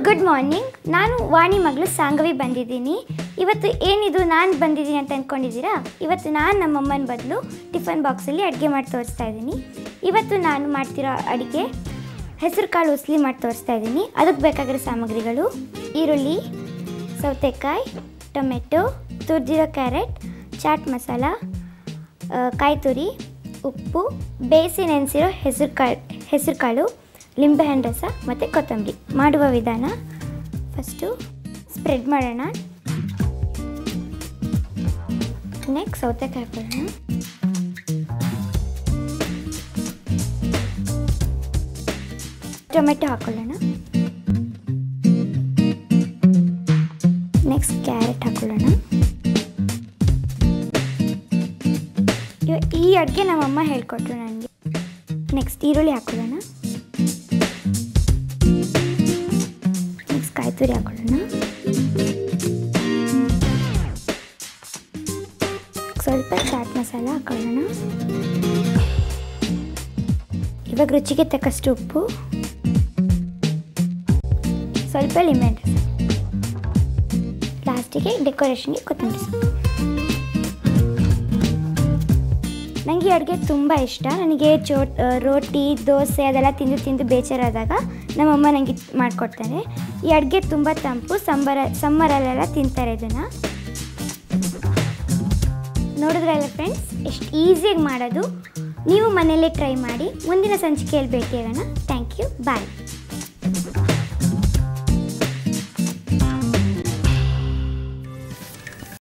good morning ನಾನು ವಾಣಿ ಮಗಳು ಸಾಂಗವಿ ಬಂದಿದ್ದೀನಿ ಇವತ್ತು ಏನಿದು ನಾನು ಬಂದಿದ್ದೀನಿ ಅಂತ ಅಂದ್ಕೊಂಡಿದ್ದೀರಾ ಇವತ್ತು ನಾನು ನಮ್ಮಮ್ಮನ ಬದಲು ಟಿಫನ್ ಬಾಕ್ಸಲ್ಲಿ ಅಡುಗೆ ಮಾಡಿ ತೋರಿಸ್ತಾ ಇದ್ದೀನಿ ಇವತ್ತು ನಾನು ಮಾಡ್ತಿರೋ ಅಡುಗೆ ಹೆಸರು ಕಾಳು ಉಸ್ಲಿ ಮಾಡಿ ತೋರಿಸ್ತಾ ಇದ್ದೀನಿ ಅದಕ್ಕೆ ಬೇಕಾಗಿರೋ ಸಾಮಗ್ರಿಗಳು ಈರುಳ್ಳಿ ಸೌತೆಕಾಯಿ ಟೊಮೆಟೊ ತುರಿದಿರೋ ಕ್ಯಾರೆಟ್ ಚಾಟ್ ಮಸಾಲ ಆ, ಕಾಯಿ ತುರಿ ಉಪ್ಪು ಬೇಯಿಸಿ ನೆನೆಸಿರೋ ಹೆಸರು ಕಾಳು ಹೆಸರು ಕಾಳು ಲಿಂಬೆಹಣ್ಣು ರಸ ಮತ್ತು ಕೊತ್ತಂಬರಿ ಮಾಡುವ ವಿಧಾನ ಫಸ್ಟು ಸ್ಪ್ರೆಡ್ ಮಾಡೋಣ ನೆಕ್ಸ್ಟ್ ಸೌತೆಕಾಯಿ ಹಾಕೊಳ್ಳೋಣ ಟೊಮೆಟೊ ಹಾಕೊಳ್ಳೋಣ ನೆಕ್ಸ್ಟ್ ಕ್ಯಾರೆಟ್ ಹಾಕೊಳ್ಳೋಣ ಇವ- ಈ ಅಡುಗೆ ನಮ್ಮಮ್ಮ ಹೇಳ್ಕೊಟ್ರು ನನಗೆ ನೆಕ್ಸ್ಟ್ ಈರುಳ್ಳಿ ಹಾಕೊಳ್ಳೋಣ ನೆಕ್ಸ್ಟ್ ಕಾಯಿ ತುರಿ ಹಾಕೊಳ್ಳೋಣ ಸ್ವಲ್ಪ ಚಾಟ್ ಮಸಾಲ ಹಾಕೊಳ್ಳೋಣ ಇವಾಗ ರುಚಿಗೆ ತಕ್ಕಷ್ಟು ಉಪ್ಪು ಸ್ವಲ್ಪ ಲಿಂಬೆಹಣ್ಣು ರಸ ಲಾಸ್ಟಿಗೆ ಡೆಕೋರೇಷನ್ಗೆ ಕೊತ್ತಂಬರಿ ಸೊಪ್ಪು ನನಗೆ ಈ ಅಡುಗೆ ತುಂಬ ಇಷ್ಟ ನನಗೆ ಚೋ ರೋಟಿ ದೋಸೆ ಅದೆಲ್ಲ ತಿಂದು ತಿಂದು ಬೇಜಾರಾದಾಗ ನಮ್ಮಮ್ಮ ನನಗೆ ಮಾಡಿಕೊಡ್ತಾರೆ ಈ ಅಡುಗೆ ತುಂಬ ತಂಪು ಸಂಬರ ಸಮ್ಮರಲ್ಲೆಲ್ಲ ತಿಂತಾರೆ ಇದನ್ನು ನೋಡಿದ್ರಲ್ಲ ಫ್ರೆಂಡ್ಸ್ ಎಷ್ಟು ಈಸಿಯಾಗಿ ಮಾಡೋದು ನೀವು ಮನೆಯಲ್ಲೇ ಟ್ರೈ ಮಾಡಿ ಮುಂದಿನ ಸಂಚಿಕೆಯಲ್ಲಿ ಭೇಟಿಯಾಗೋಣ ಥ್ಯಾಂಕ್ ಯು ಬಾಯ್